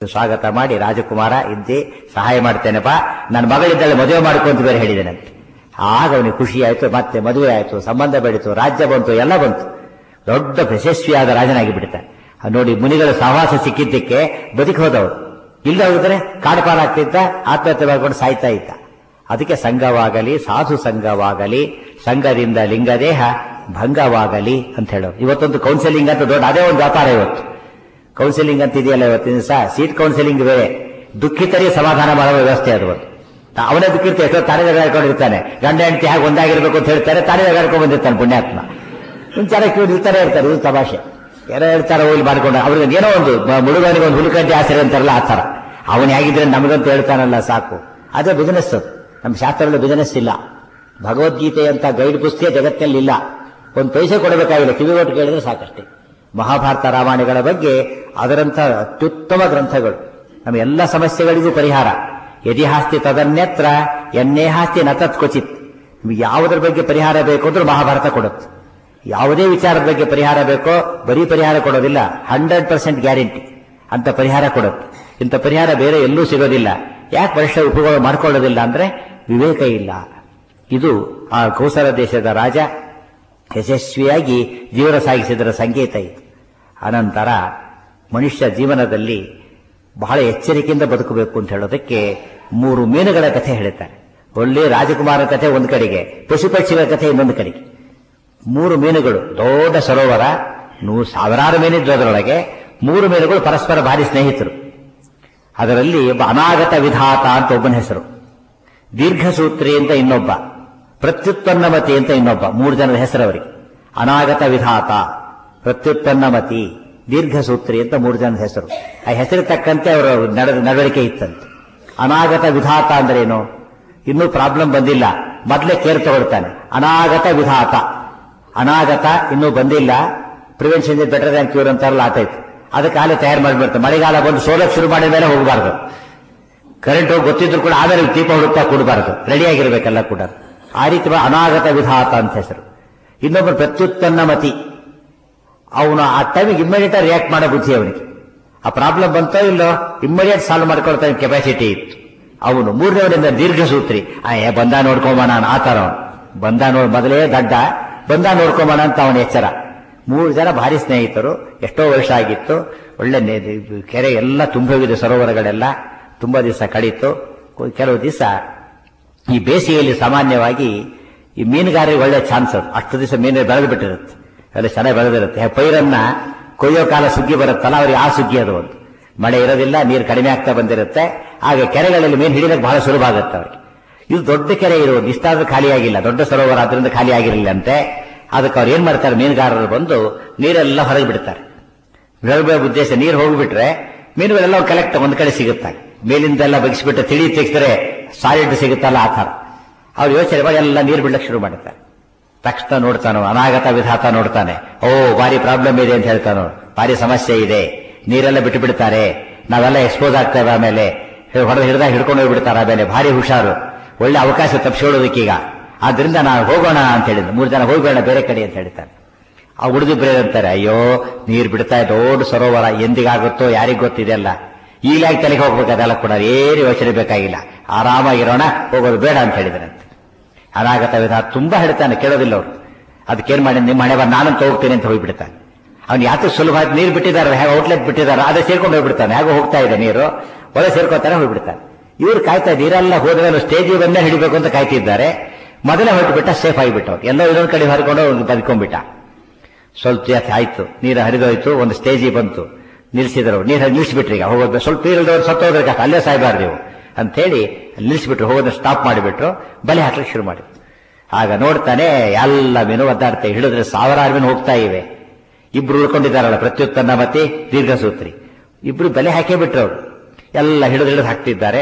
ಸ್ವಾಗತ ಮಾಡಿ ರಾಜಕುಮಾರ ಇದ್ದಿ ಸಹಾಯ ಮಾಡ್ತೇನೆಪ್ಪ ನನ್ನ ಮಗಳಿದ್ದಾಳೆ ಮದುವೆ ಮಾಡ್ಕೊಂತ ಬೇರೆ ಹೇಳಿದ್ದೇನಂತೆ ಆಗ ಅವನಿಗೆ ಖುಷಿ ಆಯ್ತು ಮತ್ತೆ ಮದುವೆ ಆಯ್ತು ಸಂಬಂಧ ಬೆಳೀತು ರಾಜ್ಯ ಬಂತು ಎಲ್ಲ ಬಂತು ದೊಡ್ಡ ಯಶಸ್ವಿಯಾದ ರಾಜನಾಗಿ ಬಿಡ್ತಾನೆ ಅದ್ ನೋಡಿ ಮುನಿಗಳ ಸಹವಾಸ ಸಿಕ್ಕಿದ್ದಕ್ಕೆ ಬದುಕಿ ಹೋದವರು ಇಲ್ಲ ಹೋಗಿದ್ರೆ ಕಾಡುಪಾಲಾಗ್ತಿದ್ದ ಆತ್ಮಹತ್ಯೆ ಮಾಡ್ಕೊಂಡು ಸಾಯ್ತಾ ಇದ್ದ ಅದಕ್ಕೆ ಸಂಘವಾಗಲಿ ಸಾಧು ಸಂಘವಾಗಲಿ ಸಂಘದಿಂದ ಲಿಂಗದೇಹ ಭಂಗವಾಗಲಿ ಅಂತ ಹೇಳೋರು ಇವತ್ತೊಂದು ಕೌನ್ಸಿಲಿಂಗ್ ಅಂತ ದೊಡ್ಡ ಅದೇ ಒಂದು ವ್ಯಾಪಾರ ಇವತ್ತು ಕೌನ್ಸಿಲಿಂಗ್ ಅಂತ ಇದೆಯಲ್ಲ ಇವತ್ತಿನ ದಿವಸ ಸೀಟ್ ಕೌನ್ಸಿಲಿಂಗ್ ಬೇರೆ ದುಃಖಿತರಿಗೆ ಸಮಾಧಾನ ಮಾಡುವ ವ್ಯವಸ್ಥೆ ಅದು ಒಂದು ಅವನೇ ದುಃಖಿತ ಎಷ್ಟೋ ತಾನೇ ಜಗಾಡ್ಕೊಂಡಿರ್ತಾನೆ ಗಂಡ ಹೆಂಡತಿ ಹಾಗೆ ಒಂದಾಗಿರ್ಬೇಕು ಅಂತ ಹೇಳ್ತಾರೆ ತಾನೇ ಜಗಾಡ್ಕೊಂಡು ಬಂದಿರ್ತಾನೆ ಪುಣ್ಯಾತ್ಮ ಮುಂಚಾರ ಕ್ಯೂ ನಿಲ್ತಾನೆ ಇರ್ತಾರೆ ಇದು ತಮಾಷೆ ಏನೋ ಹೇಳ್ತಾರೆ ಹೋಗಿ ಮಾಡ್ಕೊಂಡು ಅವ್ರಿಗೆ ಏನೋ ಒಂದು ಮುಳುಗನಿಗೆ ಒಂದು ಹುಡುಕಂಟಿ ಆಸರೆ ಅಂತಾರಲ್ಲ ಆ ತರ ಅವನು ಹೇಗಿದ್ರೆ ನಮಗಂತ ಹೇಳ್ತಾನಲ್ಲ ಸಾಕು ಅದೇ ಬಿಸಿನೆಸ್ ಅದು ನಮ್ಮ ಶಾಸ್ತ್ರದಲ್ಲಿ ಬಿಸಿನೆಸ್ ಇಲ್ಲ ಭಗವದ್ಗೀತೆ ಅಂತ ಗೈಡ್ ಪುಸ್ತಕ ಜಗತ್ತಿನಲ್ಲಿ ಇಲ್ಲ ಒಂದು ಪೈಸೆ ಕೊಡಬೇಕಾಗಿಲ್ಲ ಕಿವಿ ಒಟ್ಟು ಕೇಳಿದ್ರೆ ಸಾಕಷ್ಟೇ ಮಹಾಭಾರತ ರಾಮಾಯಣಗಳ ಬಗ್ಗೆ ಅದರಂಥ ಅತ್ಯುತ್ತಮ ಗ್ರಂಥಗಳು ನಮ್ಮ ಎಲ್ಲ ಸಮಸ್ಯೆಗಳಿಗೂ ಪರಿಹಾರ ಯದಿಹಾಸ್ತಿ ತದನ್ಯತ್ರ ಎನ್ನೇ ಹಾಸ್ತಿ ನತತ್ ಕ್ವಚಿತ್ ನಿಮ್ಗೆ ಯಾವುದರ ಬಗ್ಗೆ ಪರಿಹಾರ ಬೇಕು ಅಂದ್ರೆ ಮಹಾಭಾರತ ಕೊಡುತ್ತೆ ಯಾವುದೇ ವಿಚಾರದ ಬಗ್ಗೆ ಪರಿಹಾರ ಬೇಕೋ ಬರೀ ಪರಿಹಾರ ಕೊಡೋದಿಲ್ಲ ಹಂಡ್ರೆಡ್ ಪರ್ಸೆಂಟ್ ಗ್ಯಾರಂಟಿ ಅಂತ ಪರಿಹಾರ ಕೊಡುತ್ತೆ ಇಂಥ ಪರಿಹಾರ ಬೇರೆ ಎಲ್ಲೂ ಸಿಗೋದಿಲ್ಲ ಯಾಕೆ ಪರಿಶ್ರಮ ಉಪಯೋಗ ಮಾಡ್ಕೊಳ್ಳೋದಿಲ್ಲ ಅಂದ್ರೆ ವಿವೇಕ ಇಲ್ಲ ಇದು ಆ ಕೌಸಲ ದೇಶದ ರಾಜ ಯಶಸ್ವಿಯಾಗಿ ಜೀವನ ಸಾಗಿಸಿದರ ಸಂಕೇತ ಇದು ಅನಂತರ ಮನುಷ್ಯ ಜೀವನದಲ್ಲಿ ಬಹಳ ಎಚ್ಚರಿಕೆಯಿಂದ ಬದುಕಬೇಕು ಅಂತ ಹೇಳೋದಕ್ಕೆ ಮೂರು ಮೀನುಗಳ ಕಥೆ ಹೇಳ್ತಾರೆ ಒಳ್ಳೆ ರಾಜಕುಮಾರ ಕಥೆ ಒಂದು ಕಡೆಗೆ ಪಶು ಪಕ್ಷಿಗಳ ಕಥೆ ಇನ್ನೊಂದು ಕಡೆಗೆ ಮೂರು ಮೀನುಗಳು ದೊಡ್ಡ ಸರೋವರ ನೂರು ಸಾವಿರಾರು ಮೀನಿದ್ದು ಅದರೊಳಗೆ ಮೂರು ಮೀನುಗಳು ಪರಸ್ಪರ ಭಾರಿ ಸ್ನೇಹಿತರು ಅದರಲ್ಲಿ ಒಬ್ಬ ಅನಾಗತ ವಿಧಾತ ಅಂತ ಒಬ್ಬನ ಹೆಸರು ದೀರ್ಘಸೂತ್ರಿ ಅಂತ ಇನ್ನೊಬ್ಬ ಪ್ರತ್ಯುತ್ಪನ್ನಮತಿ ಅಂತ ಇನ್ನೊಬ್ಬ ಮೂರು ಜನರ ಹೆಸರು ಅವರಿಗೆ ಅನಾಗತ ವಿಧಾತ ಪ್ರತ್ಯುತ್ಪನ್ನಮತಿ ದೀರ್ಘಸೂತ್ರಿ ಅಂತ ಮೂರು ಜನದ ಹೆಸರು ಆ ಹೆಸರು ತಕ್ಕಂತೆ ಅವರ ನಡ ನಡವಳಿಕೆ ಇತ್ತಂತೆ ಅನಾಗತ ವಿಧಾತ ಅಂದ್ರೇನು ಇನ್ನೂ ಪ್ರಾಬ್ಲಮ್ ಬಂದಿಲ್ಲ ಮೊದಲೇ ಕೇರ್ ತಗೊಳ್ತಾನೆ ಅನಾಗತ ವಿಧಾತ ಅನಾಗತ ಇನ್ನೂ ಬಂದಿಲ್ಲ prevention is better than cure ಅಂತಾರಲ್ಲ ಆತೈತು ಅದಕ್ಕೆ ಹಾಲೆ ತಯಾರು ಮಾಡಿಬಿಡ್ತಾರೆ ಮಳೆಗಾಲ ಬಂದು ಸೋಲಕ್ ಶುರು ಮಾಡಿದ ಮೇಲೆ ಹೋಗಬಾರ್ದು ಕರೆಂಟ್ ಹೋಗಿ ಗೊತ್ತಿದ್ರು ಕೂಡ ಆಮೇಲೆ ದೀಪ ಹುಡುಕ್ತಾ ಕೊಡಬಾರದು ರೆಡಿ ಆಗಿರ್ಬೇಕೆಲ್ಲ ಕೂಡ ಆ ರೀತಿ ಅನಾಗತ ವಿಧಾತ ಅಂತ ಹೆಸರು ಇನ್ನೊಬ್ಬರು ಪ್ರತ್ಯುತ್ಪನ್ನ ಮತಿ ಅವನು ಆ ಟೈಮಿಗೆ ಇಮ್ಮಿಡಿಯೇಟ್ ರಿಯಾಕ್ಟ್ ಮಾಡೋ ಬುದ್ಧಿ ಅವನಿಗೆ ಆ ಪ್ರಾಬ್ಲಮ್ ಬಂತೋ ಇಲ್ಲೋ ಇಮ್ಮಿಡಿಯೇಟ್ ಸಾಲ್ವ್ ಮಾಡ್ಕೊಳ್ತಾನೆ ಕೆಪಾಸಿಟಿ ಇತ್ತು ಅವನು ಮೂರನೇವರಿಂದ ದೀರ್ಘಸೂತ್ರಿ ಆ ಬಂದ ನೋಡ್ಕೊಂಬೋಣ ಆ ತರ ಅವನು ಬಂದ ನೋಡ್ ಮೊದಲೇ ದಡ್ಡ ಬಂದ ನೋಡ್ಕೊಂಬೋಣ ಅಂತ ಅವನ ಎಚ್ಚರ ಮೂರು ಜನ ಭಾರಿ ಸ್ನೇಹಿತರು ಎಷ್ಟೋ ವರ್ಷ ಆಗಿತ್ತು ಒಳ್ಳೆ ಕೆರೆ ಎಲ್ಲ ತುಂಬೋಗಿದೆ ಸರೋವರಗಳೆಲ್ಲ ತುಂಬಾ ದಿವಸ ಕಳೀತು ಕೆಲವು ದಿವಸ ಈ ಬೇಸಿಗೆಯಲ್ಲಿ ಸಾಮಾನ್ಯವಾಗಿ ಈ ಮೀನುಗಾರರಿಗೆ ಒಳ್ಳೆ ಚಾನ್ಸ್ ಅದು ಅಷ್ಟು ದಿವಸ ಮೀನು ಬೆಳೆದು ಬಿಟ್ಟಿರುತ್ತೆ ಎಲ್ಲ ಚೆನ್ನಾಗಿ ಬೆಳೆದಿರುತ್ತೆ ಪೈರನ್ನ ಕೊಯ್ಯೋ ಕಾಲ ಸುಗ್ಗಿ ಬರುತ್ತಲ್ಲ ಅವ್ರಿಗೆ ಆ ಸುಗ್ಗಿ ಅದು ಒಂದು ಮಳೆ ಇರೋದಿಲ್ಲ ನೀರು ಕಡಿಮೆ ಆಗ್ತಾ ಬಂದಿರುತ್ತೆ ಹಾಗೆ ಕೆರೆಗಳಲ್ಲಿ ಮೀನು ಹಿಡಿಯೋಕೆ ಬಹಳ ಸುಲಭ ಆಗುತ್ತೆ ಅವ್ರಿಗೆ ಇದು ದೊಡ್ಡ ಕೆರೆ ಇರೋದು ಇಷ್ಟಾದ್ರೂ ಖಾಲಿಯಾಗಿಲ್ಲ ದೊಡ್ಡ ಸರೋವರ ಅದರಿಂದ ಖಾಲಿ ಆಗಿರಲಿಲ್ಲಂತೆ ಅದಕ್ಕೆ ಅವ್ರು ಏನ್ ಮಾಡ್ತಾರೆ ಮೀನುಗಾರರು ಬಂದು ನೀರೆಲ್ಲ ಹೊರಗೆ ಬಿಡ್ತಾರೆ ಬೆಳಗ್ಗೆ ಉದ್ದೇಶ ನೀರು ಹೋಗ್ಬಿಟ್ರೆ ಮೀನುಗಳೆಲ್ಲ ಕಲೆಕ್ಟ್ ಒಂದ್ ಕಡೆ ಸಿಗುತ್ತೆ ಮೇಲಿಂದೆಲ್ಲ ಬಗ್ಸಿಬಿಟ್ಟು ತಿಳಿ ತೆಗೆಸಿದ್ರೆ ಸಾಲಿಡ್ ಸಿಗುತ್ತಲ್ಲ ಆ ತರ ಅವ್ರು ಯೋಚನೆ ಮಾಡಿ ಎಲ್ಲ ನೀರು ಬಿಡ್ಲಕ್ಕೆ ಶುರು ಮಾಡುತ್ತಾರೆ ತಕ್ಷಣ ನೋಡ್ತಾನೋ ಅನಾಗತ ವಿಧಾತ ನೋಡ್ತಾನೆ ಓ ಭಾರಿ ಪ್ರಾಬ್ಲಮ್ ಇದೆ ಅಂತ ಹೇಳ್ತಾನೋ ಭಾರಿ ಸಮಸ್ಯೆ ಇದೆ ನೀರೆಲ್ಲ ಬಿಟ್ಟು ಬಿಡ್ತಾರೆ ನಾವೆಲ್ಲ ಎಕ್ಸ್ಪೋಸ್ ಆಗ್ತೇವೆ ಆಮೇಲೆ ಹೊಡೆದು ಹಿಡ್ದಾಗ ಹಿಡ್ಕೊಂಡು ಹೋಗ್ಬಿಡ್ತಾರೆ ಆಮೇಲೆ ಭಾರಿ ಹುಷಾರು ಒಳ್ಳೆ ಅವಕಾಶ ತಪ್ಪಿಸೋಡೋದಕ್ಕೀಗ ಆದ್ರಿಂದ ನಾವು ಹೋಗೋಣ ಅಂತ ಹೇಳಿದ್ರು ಮೂರು ಜನ ಹೋಗೋಣ ಬೇರೆ ಕಡೆ ಅಂತ ಹೇಳ್ತಾರೆ ಆ ಉಳಿದಿಬ್ರೇ ಅಂತಾರೆ ಅಯ್ಯೋ ನೀರು ಬಿಡ್ತಾ ದೊಡ್ಡ ಸರೋವರ ಎಂದಿಗಾಗುತ್ತೋ ಯಾರಿಗ್ ಗೊತ್ತಿದೆಯಲ್ಲ ಈಗಲಾಗಿ ತಲೆಗೆ ಹೋಗ್ಬೇಕು ಅದೆಲ್ಲ ಕೂಡ ಏನು ಯೋಚನೆ ಬೇಕಾಗಿಲ್ಲ ಆರಾಮಾಗಿರೋಣ ಹೋಗೋದು ಬೇಡ ಅಂತ ಹೇಳಿದ್ರಂತೆ ಅನಾಗತ ವಿಧ ತುಂಬಾ ಹೇಳ್ತಾನೆ ಕೇಳೋದಿಲ್ಲ ಅವ್ರು ಅದಕ್ಕೇನ್ ಮಾಡಿ ನಿಮ್ಮ ಹಣೆ ಬರ ನಾನಂತ ಹೋಗ್ತೇನೆ ಅಂತ ಹೋಗ್ಬಿಡ್ತಾನೆ ಅವ್ನು ಯಾಕೆ ಸುಲಭ ನೀರು ಬಿಟ್ಟಿದ್ದಾರೆ ಹೇಗೆ ಔಟ್ಲೆಟ್ ಬಿಟ್ಟಿದ್ದಾರೆ ಅದೇ ಸೇರ್ಕೊಂಡು ಹೋಗ್ಬಿಡ್ತಾನೆ ಹೇಗೋ ಹೋಗ್ತಾ ಇದೆ ನೀರು ಒಳ್ಳೆ ಸೇರ್ಕೋತಾನೆ ಹೋಗ್ಬಿಡ್ತಾನೆ ಇವ್ರು ಕಾಯ್ತಾ ನೀರೆಲ್ಲ ಹೋದ್ರೆ ಸ್ಟೇಜಿಗೆ ಬಂದೇ ಹಿಡಿಬೇಕು ಅಂತ ಕಾಯ್ತಿದ್ದಾರೆ ಮೊದಲೇ ಹೊರಟುಬಿಟ್ಟ ಸೇಫ್ ಆಗಿಬಿಟ್ಟವ್ರು ಎಲ್ಲೋ ಇನ್ನೊಂದು ಕಡೆ ಹರ್ಕೊಂಡು ಬದುಕೊಂಡ್ಬಿಟ್ಟ ಸ್ವಲ್ಪ ಜಾಸ್ತಿ ಆಯ್ತು ನೀರು ಹರಿದೋಯ್ತು ಒಂದು ಸ್ಟೇಜಿಗೆ ಬಂತು ನಿಲ್ಸಿದ್ರು ನೀರು ನಿಲ್ಲಿಸ್ಬಿಟ್ರಿ ಈಗ ಹೋಗೋದು ಸ್ವಲ್ಪ ನೀರಿಲ್ದವ್ರು ಸತ್ತೋದ್ರೆ ಕಷ್ಟ ಅಲ್ಲೇ ಸಾಯ್ಬಾರ್ದು ನೀವು ಅಂತ ಹೇಳಿ ನಿಲ್ಲಿಸ್ಬಿಟ್ರು ಹೋಗೋದನ್ನ ಸ್ಟಾಪ್ ಮಾಡಿಬಿಟ್ರು ಬಲೆ ಹಾಕ್ಲಿಕ್ಕೆ ಶುರು ಮಾಡಿದ್ರು ಆಗ ನೋಡ್ತಾನೆ ಎಲ್ಲ ಮೀನು ಒದ್ದಾಡ್ತಾ ಹಿಡಿದ್ರೆ ಸಾವಿರಾರು ಮೀನು ಹೋಗ್ತಾ ಇವೆ ಇಬ್ರು ಉಳ್ಕೊಂಡಿದ್ದಾರಲ್ಲ ಪ್ರತ್ಯುತ್ಪನ್ನ ಮತ್ತೆ ದೀರ್ಘಸೂತ್ರಿ ಇಬ್ರು ಬಲೆ ಹಾಕೇ ಬಿಟ್ರು ಅವರು ಎಲ್ಲ ಹಿಡಿದು ಹಿಡಿದು ಹಾಕ್ತಿದ್ದಾರೆ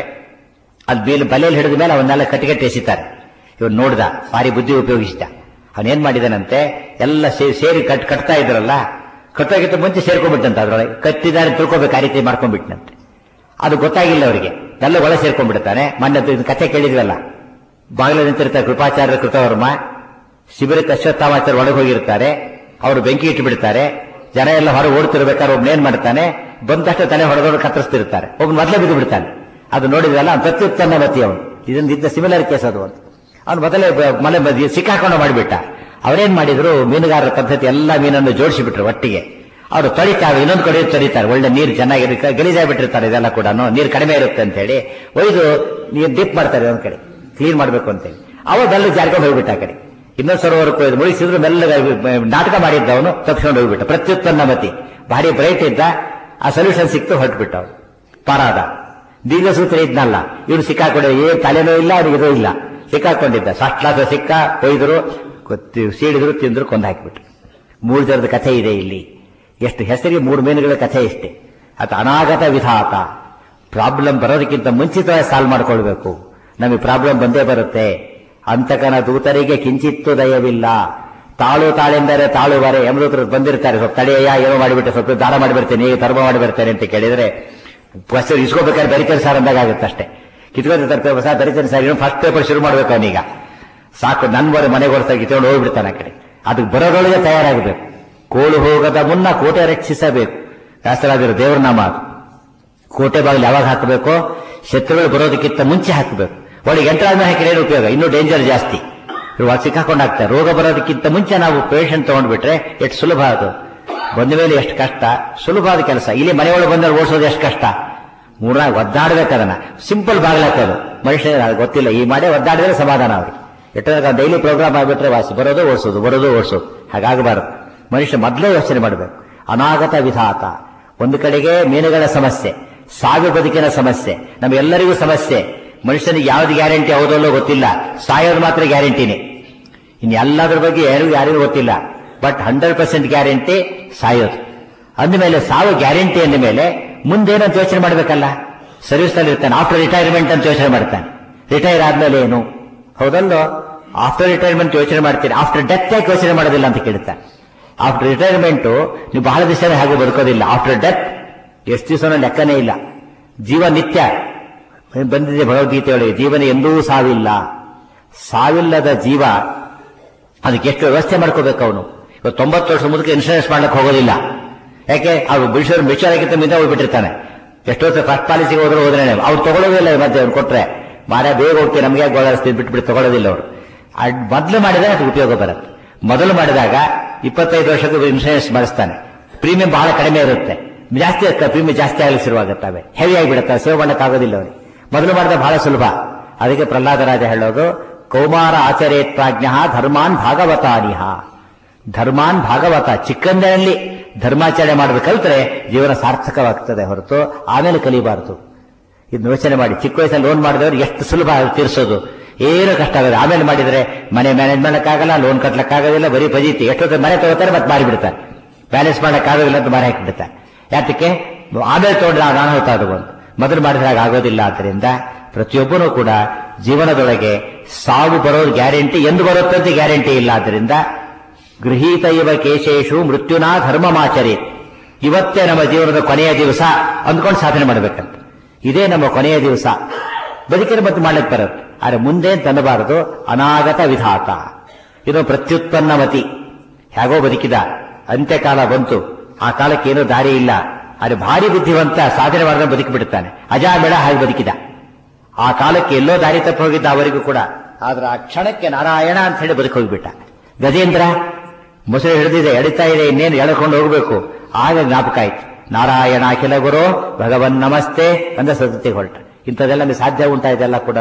ಅದು ಬೇಲ್ ಬಲೆಯಲ್ಲಿ ಹಿಡಿದ ಮೇಲೆ ಅವನ್ನೆಲ್ಲ ಕಟ್ಟಿಗಟ್ಟಿ ಎಸಿತಾರೆ ಇವನು ನೋಡ್ದ ಭಾರಿ ಬುದ್ಧಿ ಉಪಯೋಗಿಸಿದ ಅವನೇನ್ ಮಾಡಿದಾನಂತೆ ಎಲ್ಲ ಸೇರಿ ಕಟ್ ಕಟ್ತಾ ಇದ್ರಲ್ಲ ಕಟ್ಟೋಗಿಂತ ಮುಂಚೆ ಸೇರ್ಕೊಂಡ್ಬಿಟ್ಟಂತ ಅದ್ರೊಳಗೆ ಕಟ್ಟಿದ್ದಾರೆ ತಿಳ್ಕೊಬೇಕು ಆ ರೀತಿ ಮಾಡ್ಕೊಂಡ್ಬಿಟ್ನಂತೆ ಅದು ಗೊತ್ತಾಗಿಲ್ಲ ಅವರಿಗೆ ಎಲ್ಲ ಒಳ ಸೇರ್ಕೊಂಡ್ಬಿಡ್ತಾನೆ ಮೊನ್ನೆ ಕಥೆ ಕೇಳಿದ್ವಲ್ಲ ಬಾಗಿಲು ನಿಂತಿರ್ತಾರೆ ಕೃಪಾಚಾರ್ಯ ಕೃತವರ್ಮ ಶಿಬಿರಕ್ಕೆ ಅಶ್ವತ್ಥಾಮಾಚಾರ್ಯ ಒಳಗೆ ಹೋಗಿರ್ತಾರೆ ಅವರು ಬೆಂಕಿ ಇಟ್ಟು ಬಿಡ್ತಾರೆ ಜನ ಎಲ್ಲ ಹೊರಗೆ ಓಡ್ತಿರ್ಬೇಕಾದ್ರೆ ಒಬ್ನೇನ್ ಮಾಡ್ತಾನೆ ಬಂದಷ್ಟು ತಲೆ ಹೊಡೆದೋಡು ಕತ್ತರಿಸ್ತಿರ್ತಾರೆ ಒಬ್ಬ ಮೊದಲೇ ಬಿದ್ದು ಬಿಡ್ತಾನೆ ಅದು ನೋಡಿದ್ರಲ್ಲ ಅವ್ನು ಪ್ರತ್ಯುತ್ತನ್ನ ಮತಿ ಅವನು ಇದೊಂದು ಇದ್ದ ಸಿಮಿಲರ್ ಕೇಸ್ ಅದು ಅಂತ ಅವ್ನು ಮೊದಲೇ ಬ- ಮಲೆ ಬದಿ ಸಿಕ್ಕಾಕೊಂಡು ಮಾಡಿಬಿಟ್ಟ ಅವ್ರೇನ್ ಮಾಡಿದ್ರು ಮೀನುಗಾರರ ಪದ್ಧತಿ ಎಲ್ಲ ಮೀನನ್ನು ಜೋಡಿಸಿ ಬಿಟ್ರು ಒಟ್ಟಿಗೆ ಅವರು ತೊಳಿತಾರೆ ಇನ್ನೊಂದು ಕಡೆ ತೊಳಿತಾರೆ ಒಳ್ಳೆ ನೀರು ಚೆನ್ನಾಗಿ ಗಲೀಜಾಗ್ಬಿಟ್ಟಿರ್ತಾರೆ ಇದೆಲ್ಲ ಕೂಡ ನೀರು ಕಡಿಮೆ ಇರುತ್ತೆ ಅಂತ ಹೇಳಿ ಒಯ್ದು ನೀರು ಡಿಪ್ ಮಾಡ್ತಾರೆ ಒಂದ್ ಕಡೆ ಕ್ಲೀನ್ ಮಾಡ್ಬೇಕು ಅಂತೇಳಿ ಅವ ಬೆಲ್ಲ ಜಾರ್ಕೊಂಡು ಹೋಗ್ಬಿಟ್ಟ ಆ ಕಡೆ ಇನ್ನೊಂದು ಸರೋವರಕ್ಕೆ ಹೋಯ್ದು ಮುಳಿಸಿದ್ರು ಮೆಲ್ಲಗೆ ನಾಟಕ ಮಾಡಿದ್ದವನು ತಪ್ಪಿಸ್ಕೊಂಡು ಹೋಗ್ಬಿಟ್ಟ ಪ್ರತ್ಯುತ್ಪನ್ನ ಮತಿ ಭಾರಿ ಬ್ರೈಟ್ ಇದ್ದ ಆ ಸೊಲ್ಯೂಷನ್ ಸಿಕ್ತು ಹೊರಟ್ಬಿಟ್ಟ ಅವನು ಪಾರಾದ ದೀರ್ಘಸೂತ್ರ ಇದ್ನಲ್ಲ ಇವನು ಸಿಕ್ಕಾಕೊಂಡ ಏನ್ ತಲೆನೋ ಇಲ್ಲ ಅವನಿಗೆ ಇದು ಇಲ್ಲ ಸಿಕ್ಕಾಕೊಂಡಿದ್ದ ಫಸ್ಟ್ ಕ್ಲಾಸ್ ಸಿಕ್ಕ ಕೊಯ್ದರು ಕೊತ್ತಿ- ಸೀಳಿದ್ರು ತಿಂದ್ರು ಕೊಂದು ಹಾಕಿಬಿಟ್ರು ಮೂರು ಜನದ ಕಥೆ ಇದೆ ಇಲ್ಲಿ ಎಷ್ಟು ಹೆಸರಿಗೆ ಮೂರು ಮೀನುಗಳ ಕಥೆ ಇಷ್ಟೇ ಅದು ಅನಾಗತ ವಿಧಾತ ಪ್ರಾಬ್ಲಮ್ ಬರೋದಕ್ಕಿಂತ ಮುಂಚಿತವಾಗಿ ಸಾಲ್ವ್ ಮಾಡ್ಕೊಳ್ಬೇಕು ನಮಗೆ ಪ್ರಾಬ್ಲಮ್ ಬಂದೇ ಬರುತ್ತೆ ಅಂತಕನ ದೂತರಿಗೆ ಕಿಂಚಿತ್ತು ದಯವಿಲ್ಲ ತಾಳು ತಾಳೆಂದರೆ ತಾಳುವರೆ ಯಮದೂತರು ಬಂದಿರ್ತಾರೆ ಸ್ವಲ್ಪ ತಡೆಯ ಏನೋ ಮಾಡಿಬಿಟ್ಟೆ ಸ್ವಲ್ಪ ದಾನ ಮಾಡಿ ಬರ್ತೇನೆ ಈಗ ಧರ್ಮ ಮಾಡಿ ಬರ್ತೇನೆ ಅಂತ ಕೇಳಿದ್ರೆ ಫಸ್ಟ್ ಇಸ್ಕೋಬೇಕಾದ್ರೆ ಬರಿತೇನೆ ಸರ್ ಅಂದಾಗ ಆಗುತ್ತೆ ಅಷ್ಟೇ ಕಿತ್ಕೊಂಡು ತರ್ಪೇಪ ಸರ್ ಬರಿತೇನೆ ಸರ್ ಇನ್ನು ಫಸ್ಟ್ ಪೇಪರ್ ಶುರು ಮಾಡ್ಬೇಕು ಅವನೀಗ ಸಾಕು ನನ್ ಬರ ಮನೆಗೆ ಹೊರತಾಗಿ ಕಿತ್ಕೊಂಡು ಹೋಗ್ಬಿಡ್ತಾನೆ ಆ ಕಡೆ ಅದಕ್ಕೆ ಬರೋದ್ರೊಳಗೆ ತಯಾರಾಗಬೇಕು ಕೋಳು ಹೋಗದ ಮುನ್ನ ಕೋಟೆ ರಕ್ಷಿಸಬೇಕು ಶಾಸ್ತ್ರಾದಿರೋ ದೇವ್ರ ನಾಮ ಅದು ಕೋಟೆ ಬಾಗಿಲು ಯಾವಾಗ ಹಾಕಬೇಕು ಶತ್ರುಗಳು ಬರೋದಕ್ಕಿಂತ ಮುಂಚೆ ಹಾಕಬೇಕು ಒಳಗೆ ಯಂತ್ರಾಂಗ ಹಾಕಿದ್ರೆ ಏನು ಉಪಯೋಗ ಇನ್ನೂ ಡೇಂಜರ್ ಜಾಸ್ತಿ ಇವಾಗ ಸಿಕ್ಕಾಕೊಂಡು ಆಗ್ತಾರೆ ರೋಗ ಬರೋದಕ್ಕಿಂತ ಮುಂಚೆ ನಾವು ಪೇಷಂಟ್ ತಗೊಂಡ್ಬಿಟ್ರೆ ಎಷ್ಟು ಸುಲಭ ಅದು ಬಂದ ಮೇಲೆ ಎಷ್ಟು ಕಷ್ಟ ಸುಲಭವಾದ ಕೆಲಸ ಇಲ್ಲಿ ಮನೆಯೊಳಗೆ ಬಂದ್ರೆ ಓಡಿಸೋದು ಎಷ್ಟು ಕಷ್ಟ ಮೂರ್ನಾಲ್ಕು ಒದ್ದಾಡ್ಬೇಕು ಅದನ್ನ ಸಿಂಪಲ್ ಬಾಗ್ಲಾಕೋದು ಮನುಷ್ಯ ಗೊತ್ತಿಲ್ಲ ಈ ಮಾಡಿ ಒದ್ದಾಡಿದ್ರೆ ಸಮಾಧಾನ ಅವ್ರಿಗೆ ಎಷ್ಟೋ ಡೈಲಿ ಪ್ರೋಗ್ರಾಮ್ ಆಗ್ಬಿಟ್ರೆ ವಾಸಿ ಬರೋದು ಓಡಿಸೋದು ಬರೋದು ಓಡಿಸೋದು ಹಾಗಾಗಬಾರದು ಮನುಷ್ಯ ಮೊದಲೇ ಯೋಚನೆ ಮಾಡಬೇಕು ಅನಾಗತ ವಿಧಾತ ಒಂದು ಕಡೆಗೆ ಮೀನುಗಳ ಸಮಸ್ಯೆ ಸಾವು ಬದುಕಿನ ಸಮಸ್ಯೆ ನಮ್ಗೆಲ್ಲರಿಗೂ ಸಮಸ್ಯೆ ಮನುಷ್ಯನಿಗೆ ಯಾವ್ದು ಗ್ಯಾರಂಟಿ ಹೌದಲ್ಲೋ ಗೊತ್ತಿಲ್ಲ ಸಾಯೋದು ಮಾತ್ರ ಗ್ಯಾರಂಟಿನೇ ಇನ್ನು ಎಲ್ಲದ್ರ ಬಗ್ಗೆ ಯಾರಿಗೂ ಯಾರಿಗೂ ಗೊತ್ತಿಲ್ಲ ಬಟ್ ಹಂಡ್ರೆಡ್ ಪರ್ಸೆಂಟ್ ಗ್ಯಾರಂಟಿ ಸಾಯೋದು ಅಂದಮೇಲೆ ಸಾವು ಗ್ಯಾರಂಟಿ ಅಂದ ಮೇಲೆ ಮುಂದೇನಂತ ಯೋಚನೆ ಮಾಡಬೇಕಲ್ಲ ಸರ್ವಿಸ್ ನಲ್ಲಿ ಇರ್ತಾನೆ ಆಫ್ಟರ್ ರಿಟೈರ್ಮೆಂಟ್ ಅಂತ ಯೋಚನೆ ಮಾಡ್ತಾನೆ ರಿಟೈರ್ ಆದ್ಮೇಲೆ ಏನು ಹೌದಲ್ಲೋ ಆಫ್ಟರ್ ರಿಟೈರ್ಮೆಂಟ್ ಯೋಚನೆ ಮಾಡ್ತೀನಿ ಆಫ್ಟರ್ ಡೆತ್ ಯಾಕೆ ಯೋಚನೆ ಮಾಡೋದಿಲ್ಲ ಅಂತ ಕೇಳ್ತಾನೆ ಆಫ್ಟರ್ ರಿಟೈರ್ಮೆಂಟ್ ನೀವು ಬಹಳ ದಿವಸ ಹಾಗೆ ಬದುಕೋದಿಲ್ಲ ಆಫ್ಟರ್ ಡೆತ್ ಎಷ್ಟು ದಿವಸ ಲೆಕ್ಕನೇ ಇಲ್ಲ ಜೀವ ನಿತ್ಯ ಬಂದಿದೆ ಭಗವದ್ಗೀತೆಯೊಳಗೆ ಜೀವನ ಎಂದೂ ಸಾವಿಲ್ಲ ಸಾವಿಲ್ಲದ ಜೀವ ಅದಕ್ಕೆ ಎಷ್ಟು ವ್ಯವಸ್ಥೆ ಮಾಡ್ಕೋಬೇಕು ಅವನು ಇವತ್ತು ತೊಂಬತ್ತು ವರ್ಷ ಮುದಕ್ಕೆ ಇನ್ಶೂರೆನ್ಸ್ ಮಾಡ್ಲಿಕ್ಕೆ ಹೋಗೋದಿಲ್ಲ ಯಾಕೆ ಅವ್ರು ಬಿಡಿಸೋರು ಮೆಚೂರ್ ಆಗಿದ್ದ ಮಿಂದ ಹೋಗ್ಬಿಟ್ಟಿರ್ತಾನೆ ಎಷ್ಟೋ ಫಸ್ಟ್ ಪಾಲಿಸಿಗೆ ಹೋದ್ರೆ ಹೋದ್ರೆ ಅವ್ರು ತಗೊಳ್ಳೋದಿಲ್ಲ ಈ ಮಧ್ಯೆ ಅವ್ರು ಕೊಟ್ರೆ ಮಾರೇ ಬೇಗ ಹೋಗ್ತೀವಿ ನಮಗೆ ಗೋಳಾಡಿಸ್ತೀವಿ ಬಿಟ್ಬಿಟ್ಟು ತಗೊಳ್ಳೋದಿಲ್ಲ ಅವರು ಮೊದಲು ಮಾಡಿದ್ರೆ ಅದು ಉಪಯೋಗ ಬರುತ್ತೆ ಮೊದಲು ಮಾಡಿದಾಗ ಇಪ್ಪತ್ತೈದು ವರ್ಷಕ್ಕೂ ಇನ್ಶೂರೆನ್ಸ್ ಮಾಡಿಸ್ತಾನೆ ಪ್ರೀಮಿಯಂ ಬಹಳ ಕಡಿಮೆ ಇರುತ್ತೆ ಜಾಸ್ತಿ ಪ್ರೀಮಿಯಂ ಜಾಸ್ತಿ ಆಗಲಿ ಶುರುವಾಗುತ್ತವೆ ಹೆವಿ ಆಗಿಬಿಡುತ್ತೆ ಸೇವ್ ಮಾಡಕ್ಕಾಗೋದಿಲ್ಲ ಅವನಿಗೆ ಮೊದಲು ಮಾಡಿದ ಬಹಳ ಸುಲಭ ಅದಕ್ಕೆ ಪ್ರಹ್ಲಾದರಾಜ ಹೇಳೋದು ಕೌಮಾರ ಆಚರೇತ್ ಪ್ರಾಜ್ಞ ಧರ್ಮಾನ್ ಭಾಗವತಾನಿಹ ಧರ್ಮಾನ್ ಭಾಗವತ ಚಿಕ್ಕಂದಿನಲ್ಲಿ ಧರ್ಮಾಚರಣೆ ಮಾಡೋದು ಕಲಿತ್ರೆ ಜೀವನ ಸಾರ್ಥಕವಾಗ್ತದೆ ಹೊರತು ಆಮೇಲೆ ಕಲಿಬಾರದು ಇದು ಯೋಚನೆ ಮಾಡಿ ಚಿಕ್ಕ ವಯಸ್ಸಲ್ಲಿ ಲೋನ್ ಮಾಡಿದವರು ಎಷ್ಟು ಸುಲಭ ತೀರಿಸೋದು ಏನು ಕಷ್ಟ ಆಗುತ್ತೆ ಆಮೇಲೆ ಮಾಡಿದ್ರೆ ಮನೆ ಮ್ಯಾನೇಜ್ ಮಾಡಕ್ಕಾಗಲ್ಲ ಲೋನ್ ಕಟ್ಲಕ್ಕಾಗೋದಿಲ್ಲ ಬರೀ ಪಜೀತಿ ಎಷ್ಟೊತ್ತು ಮನೆ ತಗೋತಾರೆ ಮತ್ತೆ ಮಾರಿಬಿಡ್ತಾರೆ ಬ್ಯಾಲೆನ್ಸ್ ಮಾಡಕ್ಕಾಗೋದಿಲ್ಲ ಅಂತ ಮಾರಿ ಹಾಕಿಬಿಡ್ತಾರೆ ಯಾತಕ್ಕೆ ಆಮೇಲೆ ತಗೊಂಡ್ರೆ ಅದು ಅನಾಹುತ ಅದು ಒಂದು ಮೊದಲು ಮಾಡಿದ್ರೆ ಹಾಗೆ ಆಗೋದಿಲ್ಲ ಆದ್ದರಿಂದ ಪ್ರತಿಯೊಬ್ಬನೂ ಕೂಡ ಜೀವನದೊಳಗೆ ಸಾವು ಬರೋದು ಗ್ಯಾರಂಟಿ ಎಂದು ಬರುತ್ತೆ ಅಂತ ಗ್ಯಾರಂಟಿ ಇಲ್ಲ ಆದ್ದರಿಂದ ಗೃಹೀತ ಇವ ಕೇಶೇಶು ಮೃತ್ಯುನಾ ಧರ್ಮಮಾಚರಿ ಇವತ್ತೇ ನಮ್ಮ ಜೀವನದ ಕೊನೆಯ ದಿವಸ ಅಂದ್ಕೊಂಡು ಸಾಧನೆ ಮಾಡಬೇಕಂತ ಇದೇ ನಮ್ಮ ಕೊನೆಯ ದಿವಸ ಬದುಕಿನ ಮತ್ತೆ ಮಾಡ್ಲಿಕ್ಕೆ ಬರುತ್ತೆ ಆದ್ರೆ ಮುಂದೆ ತನ್ನಬಾರದು ಅನಾಗತ ವಿಧಾತ ಇದು ಪ್ರತ್ಯುತ್ಪನ್ನ ಮತಿ ಹೇಗೋ ಬದುಕಿದ ಅಂತ್ಯಕಾಲ ಬಂತು ಆ ಕಾಲಕ್ಕೆ ಏನೂ ದಾರಿ ಇಲ್ಲ ಆದ್ರೆ ಭಾರಿ ಬುದ್ಧಿವಂತ ಸಾಧನೆ ಮಾಡಿದ್ರೆ ಬದುಕಿಬಿಡ್ತಾನೆ ಅಜಾಬೇಡ ಹಾಗೆ ಬದುಕಿದ ಆ ಕಾಲಕ್ಕೆ ಎಲ್ಲೋ ದಾರಿ ತಪ್ಪಿ ಹೋಗಿದ್ದ ಅವರಿಗೂ ಕೂಡ ಆದ್ರೆ ಆ ಕ್ಷಣಕ್ಕೆ ನಾರಾಯಣ ಅಂತ ಹೇಳಿ ಬದುಕಿ ಹೋಗ್ಬಿಟ್ಟ ಗಜೇಂದ್ರ ಮೊಸರು ಹಿಡಿದಿದೆ ಎಳಿತಾ ಇದೆ ಇನ್ನೇನು ಎಳ್ಕೊಂಡು ಹೋಗ್ಬೇಕು ಆಗ ಜ್ಞಾಪಕ ಆಯ್ತು ನಾರಾಯಣ ಅಖಿಲ ಗುರು ಭಗವನ್ ನಮಸ್ತೆ ಅಂತ ಸದ್ಯತೆ ಹೊರಟ ಇಂಥದ್ದೆಲ್ಲ ನಮಗೆ ಸಾಧ್ಯ ಉಂಟಾ ಇದೆಲ್ಲ ಕೂಡ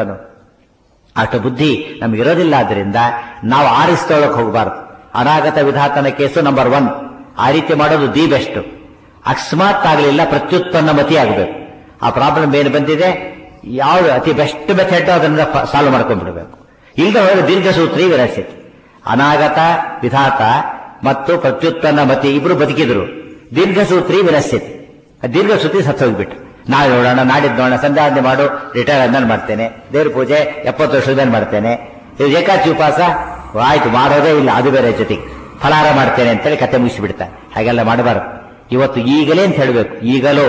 ಅಷ್ಟು ಬುದ್ಧಿ ನಮ್ಗೆ ಇರೋದಿಲ್ಲ ಆದ್ರಿಂದ ನಾವು ಆರಿಸ್ತೊಳಕ್ ಹೋಗಬಾರ್ದು ಅನಾಗತ ವಿಧಾತನ ಕೇಸು ನಂಬರ್ ಒನ್ ಆ ರೀತಿ ಮಾಡೋದು ದಿ ಬೆಸ್ಟ್ ಅಕಸ್ಮಾತ್ ಆಗಲಿಲ್ಲ ಪ್ರತ್ಯುತ್ಪನ್ನ ಮತಿ ಆಗಬೇಕು ಆ ಪ್ರಾಬ್ಲಮ್ ಏನು ಬಂದಿದೆ ಯಾವ್ದು ಅತಿ ಬೆಸ್ಟ್ ಮೆಥಡ್ ಅದನ್ನ ಸಾಲ್ವ್ ಮಾಡ್ಕೊಂಡ್ಬಿಡ್ಬೇಕು ಇಲ್ಲದ ಹೋದ್ರೆ ದೀರ್ಘಸೂತ್ರಿ ವಿರಸಿತ್ ಅನಾಗತ ವಿಧಾತ ಮತ್ತು ಪ್ರತ್ಯುತ್ಪನ್ನ ಮತಿ ಇಬ್ರು ಬದುಕಿದ್ರು ದೀರ್ಘಸೂತ್ರಿ ವಿರಸಿತ್ ದೀರ್ಘಸೂತ್ರಿ ಸತ್ತು ಹೋಗ್ಬಿಟ್ಟು ನಾಳೆ ನೋಡೋಣ ನಾಡಿದ್ದು ನೋಡೋಣ ಸಂಧ್ಯಾವಂದನೆ ಮಾಡು ರಿಟೈರ್ ಆದ್ಮೇಲೆ ಮಾಡ್ತೇನೆ ದೇವ್ರ ಪೂಜೆ ಎಪ್ಪತ್ತು ವರ್ಷದ ಮಾಡ್ತೇನೆ ಇದು ಏಕಾಚಿ ಉಪವಾಸ ಆಯ್ತು ಮಾಡೋದೇ ಇಲ್ಲ ಅದು ಬೇರೆ ಜೊತೆಗೆ ಫಲಾರ ಮಾಡ್ತೇನೆ ಅಂತೇಳಿ ಕತೆ ಮುಗಿಸಿಬಿಡ್ತಾರೆ ಹಾಗೆಲ್ಲ ಮಾಡಬಾರದು ಇವತ್ತು ಈಗಲೇ ಅಂತ ಹೇಳಬೇಕು ಈಗಲೋ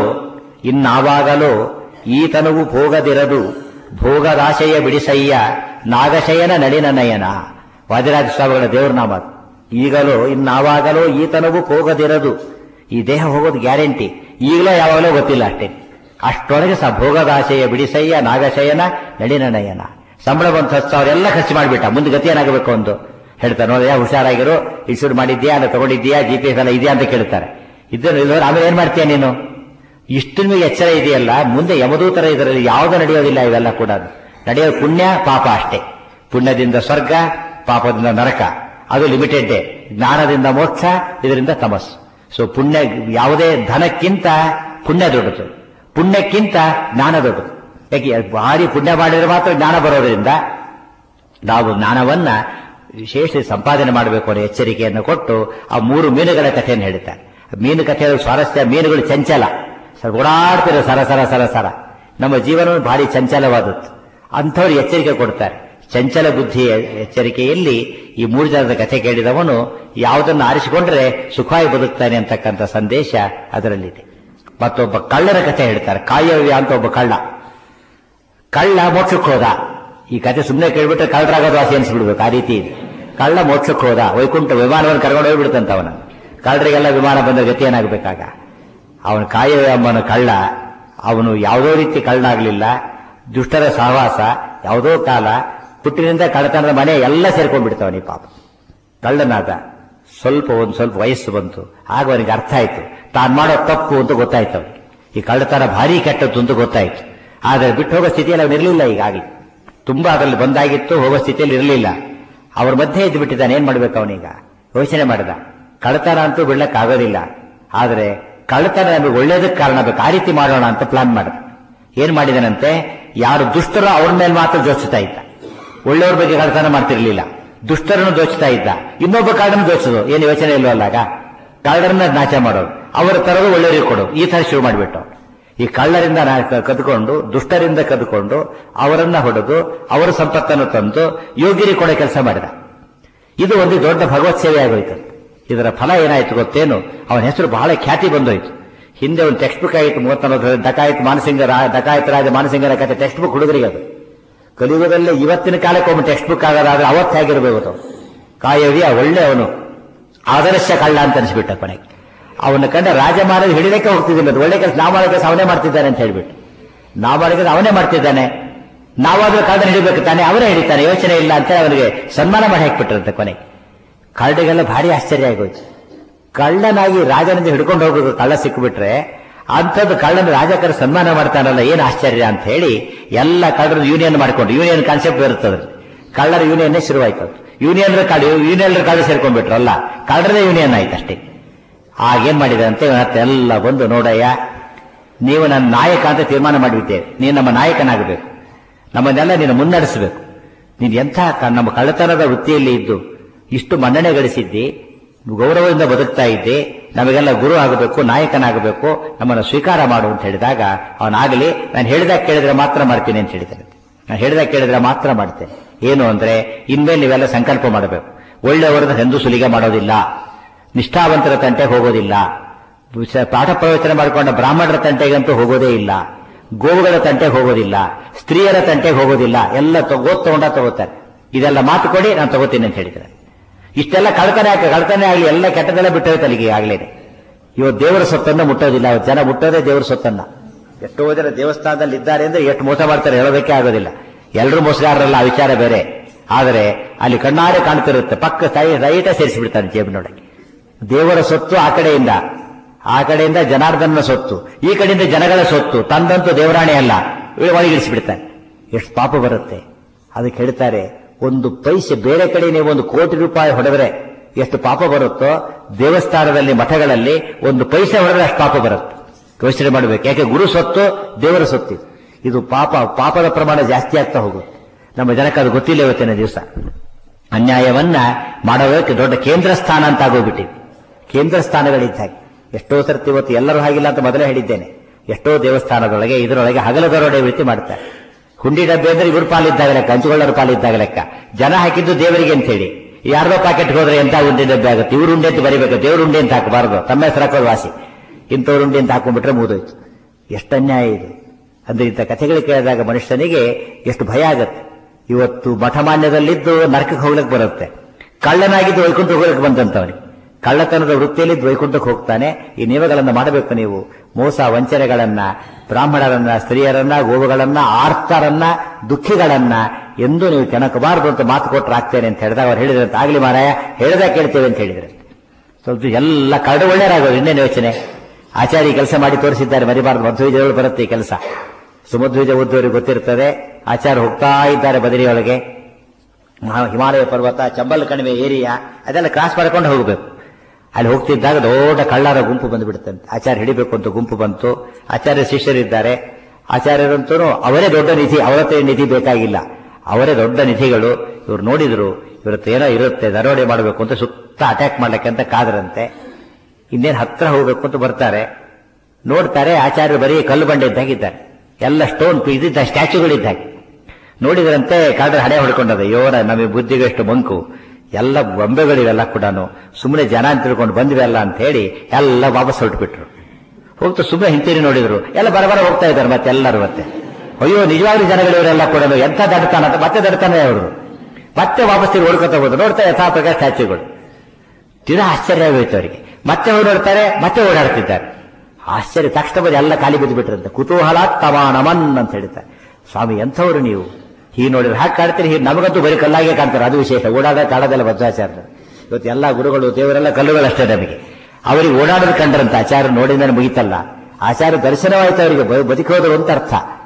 ಇನ್ನಾವಾಗಲೋ ಈತನವು ಭೋಗದಿರದು ಭೋಗದಾಶಯ ಬಿಡಿಸಯ್ಯ ನಾಗಶಯನ ನಳಿನ ನಯನ ವಾದಿರಾಜ ಸ್ವಾಮಿಗಳ ದೇವ್ರ ನಾಮ ಅದು. ಈಗಲೋ ಇನ್ನಾವಾಗಲೋ ಈತನವು ಹೋಗದಿರದು ಈ ದೇಹ ಹೋಗೋದು ಗ್ಯಾರಂಟಿ ಈಗಲೋ ಯಾವಾಗಲೋ ಗೊತ್ತಿಲ್ಲ ಅಷ್ಟೇ ಅಷ್ಟೊಳಗೆ ಸಹ ಭೋಗದಾಶಯ ಬಿಡಿಸಯ್ಯ ನಾಗಶಯನ ನಳಿನ ನಯನ ಸಂಬಳ ಬಂತು ಹತ್ತು ಸಾವಿರ ಎಲ್ಲ ಖರ್ಚು ಮಾಡಿಬಿಟ್ಟ ಮುಂದೆ ಗತಿ ಏನಾಗಬೇಕು ಒಂದು ಹೇಳ್ತಾರೆ ನೋಡಿದ್ಯಾ ಹುಷಾರಾಗಿರು ಇನ್ಶೂರ್ ಮಾಡಿದ್ಯಾ ಅಲ್ಲ ತಗೊಂಡಿದ್ಯಾ ಜಿ ಪಿ ಎಸ್ ಎಲ್ಲ ಇದೆಯಾ ಅಂತ ಕೇಳ್ತಾರೆ ಇದನ್ನು ಇಲ್ಲದ್ರೆ ಆಮೇಲೆ ಏನ್ ಮಾಡ್ತೀಯ ನೀನು ಇಷ್ಟು ನಿಮಗೆ ಎಚ್ಚರ ಇದೆಯಲ್ಲ ಮುಂದೆ ಯಮದೂತರ ಇದರಲ್ಲಿ ಯಾವುದು ನಡೆಯೋದಿಲ್ಲ ಇವೆಲ್ಲ ಕೂಡ ನಡೆಯೋದು ಪುಣ್ಯ ಪಾಪ ಅಷ್ಟೇ ಪುಣ್ಯದಿಂದ ಸ್ವರ್ಗ ಪಾಪದಿಂದ ನರಕ ಅದು ಲಿಮಿಟೆಡ್ ಜ್ಞಾನದಿಂದ ಮೋಕ್ಷ ಇದರಿಂದ ತಮಸ್ಸು ಸೊ ಪುಣ್ಯ ಯಾವುದೇ ಧನಕ್ಕಿಂತ ಪುಣ್ಯ ದೊಡ್ಡದು ಪುಣ್ಯಕ್ಕಿಂತ ಜ್ಞಾನ ದೊಡ್ಡದು ಯಾಕೆ ಭಾರಿ ಪುಣ್ಯ ಮಾಡಿದ್ರೆ ಮಾತ್ರ ಜ್ಞಾನ ಬರೋದ್ರಿಂದ ನಾವು ಜ್ಞಾನವನ್ನ ವಿಶೇಷ ಸಂಪಾದನೆ ಮಾಡಬೇಕು ಅನ್ನೋ ಎಚ್ಚರಿಕೆಯನ್ನು ಕೊಟ್ಟು ಆ ಮೂರು ಮೀನುಗಳ ಕಥೆಯನ್ನು ಹೇಳ್ತಾರೆ ಮೀನು ಕಥೆಯ ಸ್ವಾರಸ್ಯ ಮೀನುಗಳು ಚಂಚಲ ಸರ್ ಓಡಾಡ್ತಿರೋ ಸರ ಸರ ಸರ ಸರ ನಮ್ಮ ಜೀವನ ಭಾರಿ ಚಂಚಲವಾದದ್ದು ಅಂಥವ್ರು ಎಚ್ಚರಿಕೆ ಕೊಡ್ತಾರೆ ಚಂಚಲ ಬುದ್ಧಿಯ ಎಚ್ಚರಿಕೆಯಲ್ಲಿ ಈ ಮೂರು ಜನದ ಕಥೆ ಕೇಳಿದವನು ಯಾವುದನ್ನು ಆರಿಸಿಕೊಂಡ್ರೆ ಸುಖವಾಗಿ ಬದುಕ್ತಾನೆ ಅಂತಕ್ಕಂಥ ಸಂದೇಶ ಅದರಲ್ಲಿದೆ ಮತ್ತೊಬ್ಬ ಕಳ್ಳರ ಕಥೆ ಹೇಳ್ತಾರೆ ಕಾಯವ್ಯ ಅಂತ ಒಬ್ಬ ಕಳ್ಳ ಕಳ್ಳ ಮೋಕ್ಷಕ್ಕೆ ಹೋದ ಈ ಕಥೆ ಸುಮ್ಮನೆ ಕೇಳ್ಬಿಟ್ರೆ ಕಳ್ಳರಾಗೋದು ವಾಸಿ ಅನ್ಸ್ಬಿಡ್ಬೇಕು ಆ ರೀತಿ ಇದೆ ಕಳ್ಳ ಮೋಕ್ಷಕ್ಕೆ ಹೋದ ವೈಕುಂಠ ವಿಮಾನವನ್ನು ಕರ್ಕೊಂಡು ಹೋಗ್ಬಿಡುತ್ತಂತ ಅವನ ಕಳ್ಳರಿಗೆಲ್ಲ ವಿಮಾನ ಬಂದ ಗತಿ ಏನಾಗಬೇಕಾಗ ಅವನ ಕಾಯವ್ಯ ಎಂಬನ ಕಳ್ಳ ಅವನು ಯಾವುದೋ ರೀತಿ ಕಳ್ಳನಾಗ್ಲಿಲ್ಲ ದುಷ್ಟರ ಸಹವಾಸ ಯಾವುದೋ ಕಾಲ ಪುಟ್ಟಿನಿಂದ ಕಳ್ಳತನದ ಮನೆ ಎಲ್ಲ ಸೇರ್ಕೊಂಡ್ಬಿಡ್ತಾವನಿ ಪಾಪ ಕಳ್ಳನಾದ ಸ್ವಲ್ಪ ಒಂದು ಸ್ವಲ್ಪ ವಯಸ್ಸು ಬಂತು ಆಗ ಅವನಿಗೆ ಅರ್ಥ ಆಯ್ತು ತಾನು ಮಾಡೋ ತಪ್ಪು ಅಂತ ಗೊತ್ತಾಯ್ತು ಅವನಿಗೆ ಈ ಕಳ್ಳತನ ಭಾರಿ ಕೆಟ್ಟದ್ದು ಅಂತ ಗೊತ್ತಾಯ್ತು ಆದರೆ ಬಿಟ್ಟು ಹೋಗೋ ಸ್ಥಿತಿಯಲ್ಲಿ ಅವನು ಇರಲಿಲ್ಲ ಈಗಾಗಲೇ ತುಂಬಾ ಅದರಲ್ಲಿ ಬಂದಾಗಿತ್ತು ಹೋಗೋ ಸ್ಥಿತಿಯಲ್ಲಿ ಇರಲಿಲ್ಲ ಅವ್ರ ಮಧ್ಯೆ ಇದ್ದು ಬಿಟ್ಟಿದ್ದಾನೆ ಏನ್ ಮಾಡ್ಬೇಕು ಅವನೀಗ ಯೋಚನೆ ಮಾಡಿದ ಕಳ್ಳತನ ಅಂತೂ ಬಿಡ್ಲಕ್ ಆಗೋದಿಲ್ಲ ಆದರೆ ಕಳ್ಳತನ ನಮಗೆ ಒಳ್ಳೇದಕ್ಕೆ ಕಾರಣ ಬೇಕು ಆ ರೀತಿ ಮಾಡೋಣ ಅಂತ ಪ್ಲಾನ್ ಮಾಡಿದ ಏನ್ ಮಾಡಿದನಂತೆ ಯಾರು ದುಷ್ಟರೋ ಅವ್ರ ಮೇಲೆ ಮಾತ್ರ ಜೋಚಿಸ್ತಾ ಇದ್ದ ಒಳ್ಳೆಯವ್ರ ಬಗ್ಗೆ ಕಳ್ಳತನ ಮಾಡ್ತಿರ್ಲಿಲ್ಲ ದುಷ್ಟರನ್ನು ದೋಚ್ತಾ ಇದ್ದ ಇನ್ನೊಬ್ಬ ಕಾಡನ್ನು ದೋಚೋದು ಏನು ಯೋಚನೆ ಇಲ್ವಲ್ಲಾಗ ಕಳ್ಳರನ್ನ ನಾಶ ಮಾಡೋದು ಅವರ ತರದು ಒಳ್ಳೆಯವರಿಗೆ ಕೊಡು ಈ ತರ ಶುರು ಮಾಡಿಬಿಟ್ಟು ಈ ಕಳ್ಳರಿಂದ ನಾ- ಕದ್ಕೊಂಡು ದುಷ್ಟರಿಂದ ಕದ್ಕೊಂಡು ಅವರನ್ನ ಹೊಡೆದು ಅವರ ಸಂಪತ್ತನ್ನು ತಂದು ಯೋಗ್ಯರಿಗೆ ಕೊಡೋ ಕೆಲಸ ಮಾಡಿದ ಇದು ಒಂದು ದೊಡ್ಡ ಭಗವತ್ ಸೇವೆ ಆಗೋಯ್ತು ಇದರ ಫಲ ಏನಾಯ್ತು ಗೊತ್ತೇನು ಅವನ ಹೆಸರು ಬಹಳ ಖ್ಯಾತಿ ಬಂದೋಯ್ತು ಹಿಂದೆ ಒಂದು ಟೆಕ್ಸ್ಟ್ ಬುಕ್ ಆಯಿತು ಮೂವತ್ತೊಂದು ಡಕಾಯಿತ್ ಮಾನಸಿಂಗ ರಾ- ಡಕಾಯಿತ್ ರಾಜ ಮಾನಸಿಂಗರ ಕಥೆ ಟೆಕ್ಸ್ಟ್ ಬುಕ್ ಹುಡುಗರಿಗೆ ಅದು ಕಲಿಯುಗದಲ್ಲೇ ಇವತ್ತಿನ ಕಾಲಕ್ಕೆ ಒಮ್ಮೆ ಟೆಕ್ಸ್ಟ್ ಬುಕ್ ಆಗೋದಾದ್ರೆ ಅವತ್ತು ಹೇಗಿರಬೇಕು ಅದು ಕಾಯವ್ಯ ಒಳ್ಳೆ ಅವನು ಆದರ್ಶ ಕಳ್ಳ ಅಂತ ಅನಿಸ್ಬಿಟ್ಟ ಕೊನೆಗೆ ಅವನ ಕಂಡ ರಾಜಮಾನವ ಹಿಡಿದಕ್ಕೆ ಹೋಗ್ತಿದ್ದಿಲ್ಲ ಅದು ಒಳ್ಳೆ ಕೆಲಸ ನಾವು ಮಾಡೋ ಕೆಲಸ ಅವನೇ ಮಾಡ್ತಿದ್ದಾನೆ ಅಂತ ಹೇಳ್ಬಿಟ್ಟು ನಾವು ಮಾಡೋ ಕೆಲಸ ಅವನೇ ಮಾಡ್ತಿದ್ದಾನೆ ನಾವಾದ್ರೂ ಕಳ್ಳನ ಹಿಡಿಬೇಕು ತಾನೆ ಅವನೇ ಹಿಡಿತಾನೆ ಯೋಚನೆ ಇಲ್ಲ ಅಂತ ಅವನಿಗೆ ಸನ್ಮಾನ ಮಾಡಿ ಹಾಕ್ಬಿಟ್ರಂತೆ ಕೊನೆಗೆ ಕಳ್ಳರಿಗೆಲ್ಲ ಭಾರಿ ಆಶ್ಚರ್ಯ ಆಗೋಯ್ತು ಕಳ್ಳನಾಗಿ ರಾಜನಿಂದ ಹಿಡ್ಕೊಂಡು ಹೋಗೋದು ಕಳ್ಳ ಸಿಕ್ಕಿಬಿಟ್ರೆ ಅಂಥದ್ದು ಕಳ್ಳನ ರಾಜಕರ ಸನ್ಮಾನ ಮಾಡ್ತಾನಲ್ಲ ಏನು ಆಶ್ಚರ್ಯ ಅಂತ ಹೇಳಿ ಎಲ್ಲ ಕಳ್ಳರು ಯೂನಿಯನ್ ಮಾಡ್ಕೊಂಡು ಯೂನಿಯನ್ ಕಾನ್ಸೆಪ್ಟ್ ಬರುತ್ತದೆ ಕಳ್ಳರ ಯೂನಿಯನ್ ಶುರುವಾಯ್ತು ಯೂನಿಯನ್ ಕಳ್ಳ ಯೂನಿಯನ್ ಕಳ್ಳ ಸೇರ್ಕೊಂಡ್ಬಿಟ್ರು ಅಲ್ಲ ಕಳ್ಳರದೇ ಯೂನಿಯನ್ ಆಯ್ತು ಅಷ್ಟೇ ಆಗೇನ್ ಮಾಡಿದಂತೆ ಮತ್ತೆ ಎಲ್ಲ ಬಂದು ನೋಡಯ್ಯ ನೀವು ನನ್ನ ನಾಯಕ ಅಂತ ತೀರ್ಮಾನ ಮಾಡಿಬಿಟ್ಟೇವೆ ನೀನು ನಮ್ಮ ನಾಯಕನಾಗಬೇಕು ನಮ್ಮನ್ನೆಲ್ಲ ನೀನು ಮುನ್ನಡೆಸಬೇಕು ನೀನು ಎಂಥ ಕ- ನಮ್ಮ ಕಳ್ಳತನದ ವೃತ್ತಿಯಲ್ಲಿ ಇದ್ದು ಇಷ್ಟು ಮನ್ನಣೆ ಗಳಿಸಿದ್ದಿ ಗೌರವದಿಂದ ಬದುಕ್ತಾ ಇದ್ದೆ ನಮಗೆಲ್ಲ ಗುರು ಆಗಬೇಕು ನಾಯಕನಾಗಬೇಕು ನಮ್ಮನ್ನು ಸ್ವೀಕಾರ ಮಾಡು ಅಂತ ಹೇಳಿದಾಗ ಅವನಾಗಲಿ ನಾನು ಹೇಳಿದಾಗ ಕೇಳಿದ್ರೆ ಮಾತ್ರ ಮಾಡ್ತೀನಿ ಅಂತ ಹೇಳಿದ್ದಾನೆ ನಾನು ಹೇಳಿದಾಗ ಕೇಳಿದ್ರೆ ಮಾತ್ರ ಮಾಡ್ತೇನೆ ಏನು ಅಂದ್ರೆ ಇನ್ಮೇಲೆ ನೀವೆಲ್ಲ ಸಂಕಲ್ಪ ಮಾಡಬೇಕು ಒಳ್ಳೆಯವರನ್ನ ಹೆಂದು ಸುಲಿಗೆ ಮಾಡೋದಿಲ್ಲ ನಿಷ್ಠಾವಂತರ ತಂಟೆ ಹೋಗೋದಿಲ್ಲ ಸ- ಪಾಠ ಪ್ರವಚನ ಮಾಡಿಕೊಂಡ ಬ್ರಾಹ್ಮಣರ ತಂಟೆಗಂತೂ ಹೋಗೋದೇ ಇಲ್ಲ ಗೋವುಗಳ ತಂಟೆಗೆ ಹೋಗೋದಿಲ್ಲ ಸ್ತ್ರೀಯರ ತಂಟೆಗೆ ಹೋಗೋದಿಲ್ಲ ಎಲ್ಲ ತಗೋ ತಗೊಂಡ ತಗೋತಾರೆ ಇದೆಲ್ಲ ಮಾತು ಕೊಡಿ ನಾನು ತಗೋತೀನಿ ಅಂತ ಹೇಳಿದ್ದಾರೆ ಇಷ್ಟೆಲ್ಲ ಕಳ್ತನೆ ಹಾಕಿ ಕಳ್ತನೆ ಆಗಲಿ ಎಲ್ಲ ಕೆಟ್ಟದೆಲ್ಲ ಬಿಟ್ಟೋಯ್ತು ಅಲ್ಲಿಗೆ ಆಗ್ಲೇ ಇವತ್ತು ದೇವರ ಸೊತ್ತನ್ನ ಮುಟ್ಟೋದಿಲ್ಲ ಅವತ್ತು ಜನ ಮುಟ್ಟೋದೇ ದೇವರ ಸೊತ್ತನ್ನ ಎಷ್ಟೋ ಜನ ದೇವಸ್ಥಾನದಲ್ಲಿ ಇದ್ದಾರೆ ಅಂದ್ರೆ ಎಷ್ಟು ಮೋಸ ಮಾಡ್ತಾರೆ ಹೇಳೋದಕ್ಕೆ ಆಗೋದಿಲ್ಲ ಎಲ್ಲರೂ ಮೋಸಗಾರರಲ್ಲ ಆ ವಿಚಾರ ಬೇರೆ ಆದರೆ ಅಲ್ಲಿ ಕಣ್ಣಾರೆ ಕಾಣ್ತಿರುತ್ತೆ ಪಕ್ಕ ಸೈ ರೈಟ ಸೇರಿಸಿಬಿಡ್ತಾನೆ ಜೇಬಿನೊಳಗೆ ದೇವರ ಸೊತ್ತು ಆ ಕಡೆಯಿಂದ ಆ ಕಡೆಯಿಂದ ಜನಾರ್ದನ ಸೊತ್ತು ಈ ಕಡೆಯಿಂದ ಜನಗಳ ಸೊತ್ತು ತಂದಂತೂ ದೇವರಾಣೆ ಅಲ್ಲ ಒಳಗಿಳಿಸಿಬಿಡ್ತಾನೆ ಎಷ್ಟು ಪಾಪ ಬರುತ್ತೆ ಅದಕ್ಕೆ ಹೇಳ್ತಾರೆ ಒಂದು ಪೈಸೆ ಬೇರೆ ಕಡೆ ನೀವು ಒಂದು ಕೋಟಿ ರೂಪಾಯಿ ಹೊಡೆದ್ರೆ ಎಷ್ಟು ಪಾಪ ಬರುತ್ತೋ ದೇವಸ್ಥಾನದಲ್ಲಿ ಮಠಗಳಲ್ಲಿ ಒಂದು ಪೈಸೆ ಹೊಡೆದ್ರೆ ಅಷ್ಟು ಪಾಪ ಬರುತ್ತೆ ಯೋಚನೆ ಮಾಡಬೇಕು ಯಾಕೆ ಗುರು ಸೊತ್ತು ದೇವರ ಸೊತ್ತು ಇದು ಪಾಪ ಪಾಪದ ಪ್ರಮಾಣ ಜಾಸ್ತಿ ಆಗ್ತಾ ಹೋಗುತ್ತೆ ನಮ್ಮ ಜನಕ್ಕೆ ಅದು ಗೊತ್ತಿಲ್ಲ ಇವತ್ತಿನ ದಿವಸ ಅನ್ಯಾಯವನ್ನ ಮಾಡೋದಕ್ಕೆ ದೊಡ್ಡ ಕೇಂದ್ರ ಸ್ಥಾನ ಅಂತ ಆಗೋಗ್ಬಿಟ್ಟಿದೆ ಕೇಂದ್ರ ಸ್ಥಾನಗಳಿದ್ದ ಎಷ್ಟೋ ಸರ್ತಿ ಇವತ್ತು ಎಲ್ಲರೂ ಹಾಗಿಲ್ಲ ಅಂತ ಮೊದಲೇ ಹೇಳಿದ್ದೇನೆ ಎಷ್ಟೋ ದೇವಸ್ಥಾನದೊಳಗೆ ಇದರೊಳಗೆ ಹಗಲ ದರೋಡೆ ವೃತ್ತಿ ಮಾಡ್ತಾರೆ ಹುಂಡಿ ಡಬ್ಬೆ ಅಂದ್ರೆ ಇವ್ರ ಪಾಲಿದ್ದಾಗ ಲೆಕ್ಕ ಹಂಚುಕೊಳ್ಳೋರ ಪಾಲಿದ್ದಾಗ ಲೆಕ್ಕ ಜನ ಹಾಕಿದ್ದು ದೇವರಿಗೆ ಅಂತ ಹೇಳಿ ಯಾರ್ದೋ ಪ್ಯಾಕೆಟ್ ಹೋದ್ರೆ ಎಂತ ಉಂಡೆ ಡಬ್ಬೆ ಆಗುತ್ತೆ ಇವ್ರ ಉಂಡೆ ಅಂತ ಬರಿಬೇಕು ದೇವ್ರ ಉಂಡೆ ಅಂತ ಹಾಕಬಾರ್ದು ತಮ್ಮ ಹೆಸರು ಹಾಕೋದು ವಾಸಿ ಇಂಥವ್ರ ಉಂಡೆ ಅಂತ ಹಾಕೊಂಡ್ಬಿಟ್ರೆ ಮುಗಿದೋಯ್ತು ಎಷ್ಟು ಅನ್ಯಾಯ ಇದೆ ಅಂದ್ರೆ ಇಂಥ ಕಥೆಗಳು ಕೇಳಿದಾಗ ಮನುಷ್ಯನಿಗೆ ಎಷ್ಟು ಭಯ ಆಗತ್ತೆ ಇವತ್ತು ಮಠಮಾನ್ಯದಲ್ಲಿದ್ದು ನರಕಕ್ಕೆ ಹೋಗ್ಲಿಕ್ಕೆ ಬರುತ್ತೆ ಕಳ್ಳನಾಗಿದ್ದು ವೈಕುಂಠ ಹೋಗ್ಲಿಕ್ಕೆ ಬಂದಂತವನಿಗೆ ಕಳ್ಳತನದ ವೃತ್ತಿಯಲ್ಲಿ ದ್ವೈಕುಂಠಕ್ಕೆ ಹೋಗ್ತಾನೆ ಈ ನಿಯಮಗಳನ್ನು ಮಾಡಬೇಕು ನೀವು ಮೋಸ ವಂಚನೆಗಳನ್ನ ಬ್ರಾಹ್ಮಣರನ್ನ ಸ್ತ್ರೀಯರನ್ನ ಗೋವುಗಳನ್ನ ಆರ್ತರನ್ನ ದುಃಖಿಗಳನ್ನ ಎಂದು ನೀವು ಕೆಣಕಬಾರದು ಅಂತ ಮಾತು ಕೊಟ್ಟರೆ ಆಗ್ತೇನೆ ಅಂತ ಹೇಳಿದಾಗ ಅವ್ರು ಹೇಳಿದ್ರಂತ ಆಗ್ಲಿ ಮಾರಾಯ ಹೇಳ್ದ ಕೇಳ್ತೇವೆ ಅಂತ ಹೇಳಿದ್ರೆ ಸ್ವಲ್ಪ ಎಲ್ಲ ಕರಡು ಒಳ್ಳೆಯರಾಗೋದು ಇನ್ನೇನು ಯೋಚನೆ ಆಚಾರ್ಯ ಕೆಲಸ ಮಾಡಿ ತೋರಿಸಿದ್ದಾರೆ ಮರಿಬಾರದು ಮಧ್ವೀಜಗಳು ಬರುತ್ತೆ ಈ ಕೆಲಸ ಸುಮಧ್ವೀಜ ಓದುವವರಿಗೆ ಗೊತ್ತಿರ್ತದೆ ಆಚಾರ್ಯ ಹೋಗ್ತಾ ಇದ್ದಾರೆ ಬದರಿಯೊಳಗೆ ಮಹಾ- ಹಿಮಾಲಯ ಪರ್ವತ ಚಂಬಲ್ ಕಣಿವೆ ಏರಿಯಾ ಅದೆಲ್ಲ ಕ್ರಾಸ್ ಮಾಡ್ಕೊಂಡು ಹೋಗಬೇಕು ಅಲ್ಲಿ ಹೋಗ್ತಿದ್ದಾಗ ದೊಡ್ಡ ಕಳ್ಳರ ಗುಂಪು ಬಂದುಬಿಡುತ್ತಂತೆ ಆಚಾರ್ಯ ಹಿಡಿಬೇಕು ಅಂತ ಗುಂಪು ಬಂತು ಆಚಾರ್ಯ ಶಿಷ್ಯರಿದ್ದಾರೆ ಆಚಾರ್ಯರಂತೂ ಅವರೇ ದೊಡ್ಡ ನಿಧಿ ಅವರತ್ತೆ ನಿಧಿ ಬೇಕಾಗಿಲ್ಲ ಅವರೇ ದೊಡ್ಡ ನಿಧಿಗಳು ಇವ್ರು ನೋಡಿದ್ರು ಇವರತ್ತು ಏನೋ ಇರುತ್ತೆ ದರೋಡೆ ಮಾಡಬೇಕು ಅಂತ ಸುತ್ತ ಅಟ್ಯಾಕ್ ಮಾಡ್ಲಿಕ್ಕೆ ಅಂತ ಕಾದ್ರಂತೆ ಇನ್ನೇನು ಹತ್ರ ಹೋಗ್ಬೇಕು ಅಂತ ಬರ್ತಾರೆ ನೋಡ್ತಾರೆ ಆಚಾರ್ಯರು ಬರೀ ಕಲ್ಲು ಬಂಡೆ ಇದ್ದಾಗಿದ್ದಾರೆ ಎಲ್ಲ ಸ್ಟೋನ್ ಇದ್ದಿದ್ದ ಸ್ಟ್ಯಾಚ್ಯೂಗಳಿದ್ದಾಗೆ ನೋಡಿದ್ರಂತೆ ಕಾಡ್ರೆ ಹಣೆ ಹೊಡ್ಕೊಂಡದ ಅಯ್ಯೋ ನಮಗೆ ಬುದ್ಧಿಗೆ ಎಷ್ಟು ಮಂಕು ಎಲ್ಲ ಬೊಂಬೆಗಳಿವೆಲ್ಲ ಕೂಡ ಸುಮ್ಮನೆ ಜನ ಅಂತ ತಿಳ್ಕೊಂಡು ಬಂದ್ವಿ ಅಲ್ಲ ಅಂತ ಹೇಳಿ ಎಲ್ಲ ವಾಪಸ್ ಹೊರಟ್ಬಿಟ್ರು ಹೋಗ್ತಾ ಸುಮ್ಮನೆ ಹಿಂತಿರಿ ನೋಡಿದ್ರು ಎಲ್ಲ ಬರಬರ ಹೋಗ್ತಾ ಇದ್ದಾರೆ ಮತ್ತೆ ಎಲ್ಲರೂ ಮತ್ತೆ ಅಯ್ಯೋ ನಿಜವಾಗ್ಲೂ ಜನಗಳಿವರೆಲ್ಲ ಕೂಡ ಎಂಥ ದಡ್ತಾನ ಅಂತ ಮತ್ತೆ ದಡ್ತಾನೆ ಅವರು ಮತ್ತೆ ವಾಪಸ್ ತಿರುಗಿ ಓಡ್ಕೊತಾ ಹೋದ್ರು ನೋಡ್ತಾ ಯಥಾ ಪ್ರಕಾರ ಸ್ಟ್ಯಾಚ್ಯೂಗಳು ತೀರಾ ಆಶ್ಚರ್ಯ ಆಗೋಯ್ತು ಅವರಿಗೆ ಮತ್ತೆ ಅವ್ರು ನೋಡ್ತಾರೆ ಮತ್ತೆ ಓಡಾಡ್ತಿದ್ದಾರೆ ಆಶ್ಚರ್ಯ ತಕ್ಷಣ ಬಂದು ಎಲ್ಲ ಖಾಲಿ ಬಿದ್ದು ಬಿಟ್ರಂತೆ ಕುತೂಹಲ ತಮಾನಮನ್ ಅಂತ ಹೇಳ್ತಾರೆ ಸ್ವಾಮಿ ಎಂಥವ್ರು ನೀವು ಹೀಗೆ ನೋಡಿದ್ರೆ ಹಾಗೆ ಕಾಡ್ತೀರಿ ಹೀಗೆ ನಮಗಂತೂ ಬರೀ ಕಲ್ಲಾಗೆ ಕಾಣ್ತಾರೆ ಅದು ವಿಶೇಷ ಓಡಾಡ ಕಾಡೋದೆಲ್ಲ ಭದ್ರಾಚಾರ್ಯರು ಇವತ್ತು ಎಲ್ಲ ಗುರುಗಳು ದೇವರೆಲ್ಲ ಕಲ್ಲುಗಳಷ್ಟೇ ನಮಗೆ ಅವರಿಗೆ ಓಡಾಡೋದು ಕಂಡ್ರಂತ ಆಚಾರ್ಯ ನೋಡಿದ್ರೆ ಮುಗಿತಲ್ಲ ಆಚಾರ್ಯ ದರ್ಶನವಾಯ್ತು ಅವರಿಗೆ ಬ- ಬದುಕೋದು ಅಂತ ಅರ್ಥ